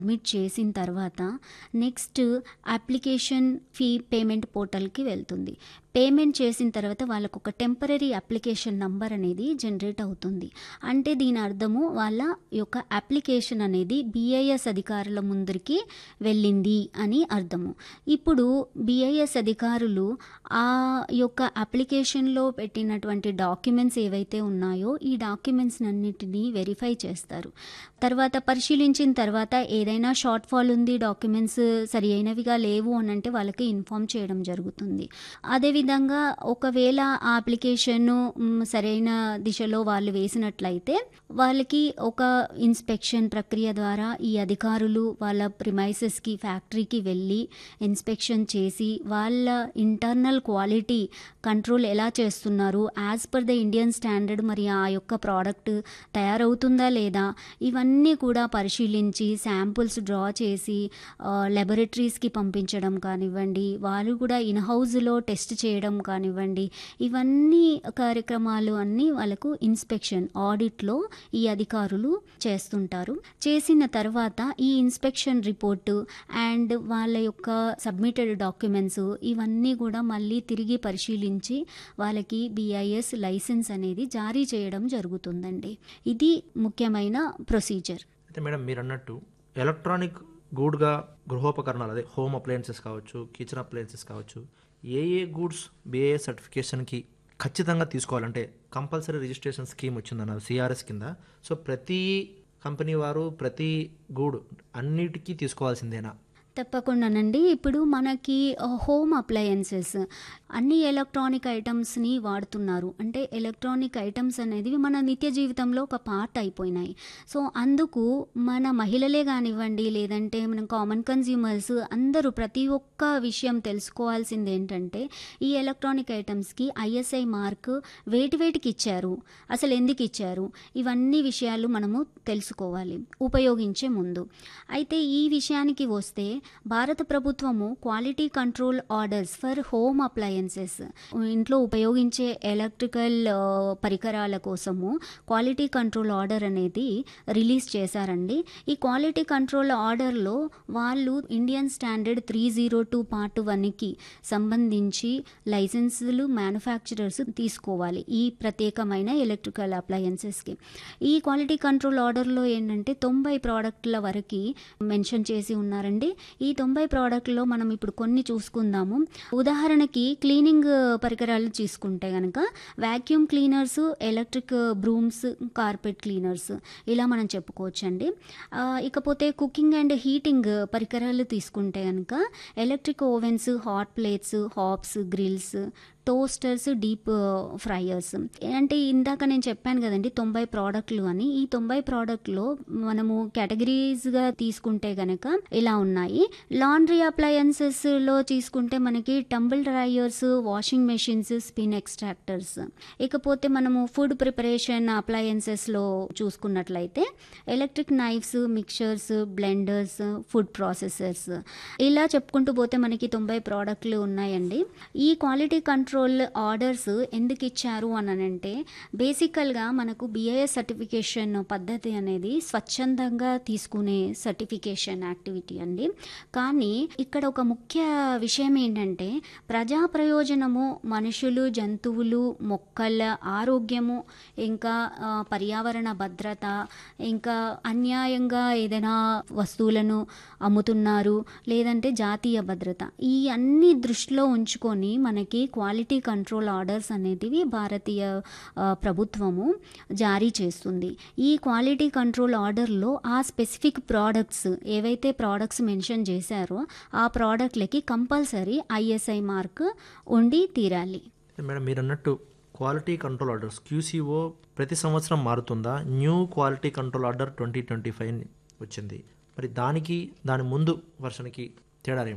submit చేసిన తర్వాత next application fee payment పోర్టల్కి వెళ్తుంది పేమెంట్ చేసిన తర్వాత వాళ్ళకు ఒక టెంపరీ అప్లికేషన్ నంబర్ అనేది జనరేట్ అవుతుంది అంటే దీని అర్థము వాళ్ళ యొక్క అప్లికేషన్ అనేది బిఐఎస్ అధికారుల ముందరికి వెళ్ళింది అని అర్థము ఇప్పుడు బిఐఎస్ అధికారులు ఆ యొక్క అప్లికేషన్లో పెట్టినటువంటి డాక్యుమెంట్స్ ఏవైతే ఉన్నాయో ఈ డాక్యుమెంట్స్ అన్నిటినీ వెరిఫై చేస్తారు తర్వాత పరిశీలించిన తర్వాత ఏదైనా షార్ట్ ఫాల్ ఉంది డాక్యుమెంట్స్ సరి అయినవిగా లేవు అని అంటే వాళ్ళకి ఇన్ఫామ్ చేయడం జరుగుతుంది అదేవిధంగా ఒకవేళ ఆ అప్లికేషన్ సరైన దిశలో వాళ్ళు వేసినట్లయితే వాళ్ళకి ఒక ఇన్స్పెక్షన్ ప్రక్రియ ద్వారా ఈ అధికారులు వాళ్ళ ప్రిమైసెస్కి ఫ్యాక్టరీకి వెళ్ళి ఇన్స్పెక్షన్ చేసి వాళ్ళ ఇంటర్నల్ క్వాలిటీ కంట్రోల్ ఎలా చేస్తున్నారు as per the Indian standard మరి ఆ యొక్క ప్రోడక్ట్ తయారవుతుందా లేదా ఇవన్నీ కూడా పరిశీలించి శాంపుల్స్ డ్రా చేసి లెబొరేటరీస్కి పంపించడం కానివ్వండి వాళ్ళు కూడా ఇన్ హౌస్లో టెస్ట్ చేయడం కానివ్వండి ఇవన్నీ కార్యక్రమాలు అన్నీ వాళ్ళకు ఇన్స్పెక్షన్ ఆడిట్లో ఈ అధికారులు చేస్తుంటారు చేసిన తర్వాత ఈ ఇన్స్పెక్షన్ రిపోర్టు అండ్ వాళ్ళ యొక్క సబ్మిటెడ్ డాక్యుమెంట్స్ ఇవన్నీ కూడా మళ్ళీ తిరిగి పరిశీలించి వాళ్ళకి బిఐఎస్ లైసెన్స్ అనేది జారీ చేయడం జరుగుతుందండి ఇది ముఖ్యమైన ప్రొసీజర్ అయితే మేడం మీరు అన్నట్టు ఎలక్ట్రానిక్ గూడ్గా గృహోపకరణాలు అదే హోమ్ అప్లయన్సెస్ కావచ్చు కిచెన్ అప్లయన్సెస్ కావచ్చు ఏ ఏ గూడ్స్ బిఏ సర్టిఫికేషన్కి ఖచ్చితంగా తీసుకోవాలంటే కంపల్సరీ రిజిస్ట్రేషన్ స్కీమ్ వచ్చిందన్నారు సిఆర్ఎస్ కింద సో ప్రతి కంపెనీ వారు ప్రతి గూడ్ అన్నిటికీ తీసుకోవాల్సిందేనా తప్పకుండానండి ఇప్పుడు మనకి హోమ్ అప్లయన్సెస్ అన్ని ఎలక్ట్రానిక్ ఐటమ్స్ని వాడుతున్నారు అంటే ఎలక్ట్రానిక్ ఐటమ్స్ అనేది మన నిత్య జీవితంలో ఒక పార్ట్ అయిపోయినాయి సో అందుకు మన మహిళలే కానివ్వండి లేదంటే మన కామన్ కన్జ్యూమర్స్ అందరూ ప్రతి ఒక్క విషయం తెలుసుకోవాల్సింది ఏంటంటే ఈ ఎలక్ట్రానిక్ ఐటమ్స్కి ఐఎస్ఐ మార్క్ వేటి వేటికి ఇచ్చారు అసలు ఎందుకు ఇచ్చారు ఇవన్నీ విషయాలు మనము తెలుసుకోవాలి ఉపయోగించే ముందు అయితే ఈ విషయానికి వస్తే భారత ప్రభుత్వము quality control orders for home appliances ఇంట్లో ఉపయోగించే ఎలక్ట్రికల్ పరికరాల కోసము క్వాలిటీ కంట్రోల్ ఆర్డర్ అనేది రిలీజ్ చేశారండి ఈ క్వాలిటీ కంట్రోల్ ఆర్డర్లో వాళ్ళు Indian standard three zero two part వన్కి సంబంధించి లైసెన్సులు మ్యానుఫ్యాక్చరర్స్ తీసుకోవాలి ఈ ప్రత్యేకమైన ఎలక్ట్రికల్ అప్లయన్సెస్కి ఈ క్వాలిటీ కంట్రోల్ ఆర్డర్లో ఏంటంటే తొంభై ప్రోడక్ట్ల వరకు మెన్షన్ చేసి ఉన్నారండి ఈ తొంభై ప్రోడక్ట్లో మనం ఇప్పుడు కొన్ని చూసుకుందాము ఉదాహరణకి క్లీనింగ్ పరికరాలు తీసుకుంటే కనుక vacuum cleaners electric brooms carpet cleaners ఇలా మనం చెప్పుకోవచ్చండి ఇకపోతే కుకింగ్ అండ్ హీటింగ్ పరికరాలు తీసుకుంటే కనుక electric ovens hot plates hobs grills toasters deep fryers అంటే ఇందాక నేను చెప్పాను కదండి తొంభై ప్రోడక్ట్లు అని ఈ తొంభై ప్రోడక్ట్లో మనము కేటగిరీస్గా తీసుకుంటే కనుక ఇలా ఉన్నాయి లాండ్రీ అప్లయన్సెస్లో తీసుకుంటే మనకి tumble dryers washing machines spin extractors ఇకపోతే మనము ఫుడ్ ప్రిపరేషన్ అప్లయన్సెస్లో చూసుకున్నట్లయితే electric knives mixers blenders food processors ఇలా చెప్పుకుంటూ పోతే మనకి తొంభై ప్రోడక్ట్లు ఉన్నాయండి ఈ క్వాలిటీ కంట్రోల్ కంట్రోల్ ఆర్డర్స్ ఎందుకు ఇచ్చారు అని అంటే బేసికల్గా మనకు బిఐఎస్ సర్టిఫికేషన్ పద్ధతి అనేది స్వచ్ఛందంగా తీసుకునే సర్టిఫికేషన్ యాక్టివిటీ అండి కానీ ఇక్కడ ఒక ముఖ్య విషయం ఏంటంటే ప్రజా ప్రయోజనము మనుషులు జంతువులు మొక్కల ఆరోగ్యము ఇంకా పర్యావరణ భద్రత ఇంకా అన్యాయంగా ఏదైనా వస్తువులను అమ్ముతున్నారు లేదంటే జాతీయ భద్రత ఈ అన్ని దృష్టిలో ఉంచుకొని మనకి క్వాలిటీ కంట్రోల్ ఆర్డర్స్ అనేటివి భారతీయ ప్రభుత్వము జారీ చేస్తుంది ఈ క్వాలిటీ కంట్రోల్ ఆర్డర్లో ఆ స్పెసిఫిక్ ప్రోడక్ట్స్ ఏవైతే ప్రోడక్ట్స్ మెన్షన్ చేశారో ఆ ప్రోడక్ట్లకి కంపల్సరీ ఐఎస్ఐ మార్క్ ఉండి తీరాలి మేడం మీరు అన్నట్టు క్వాలిటీ కంట్రోల్ ఆర్డర్స్ క్యూసీఓ ప్రతి సంవత్సరం మారుతుందా new quality control order twenty twenty five వచ్చింది మరి దానికి దాని ముందు వర్షన్కి తేడా ఏమిటి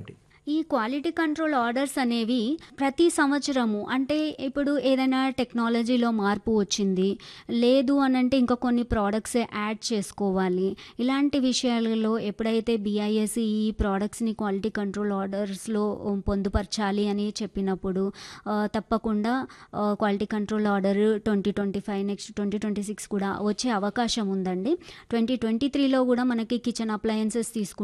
ఈ క్వాలిటీ కంట్రోల్ ఆర్డర్స్ అనేవి ప్రతి సంవత్సరము అంటే ఇప్పుడు ఏదైనా టెక్నాలజీలో మార్పు వచ్చింది లేదు అని అంటే ఇంకా కొన్ని ప్రోడక్ట్స్ యాడ్ చేసుకోవాలి ఇలాంటి విషయాలలో ఎప్పుడైతే బిఐఎస్ ఈ ప్రోడక్ట్స్ని క్వాలిటీ కంట్రోల్ ఆర్డర్స్లో పొందుపరచాలి అని చెప్పినప్పుడు ఆ, తప్పకుండా quality control order twenty twenty five next twenty twenty six కూడా వచ్చే అవకాశం ఉందండి ట్వంటీ ట్వంటీ త్రీలో కూడా మనకి కిచెన్ అప్లయన్సెస్ తీసుకుంటే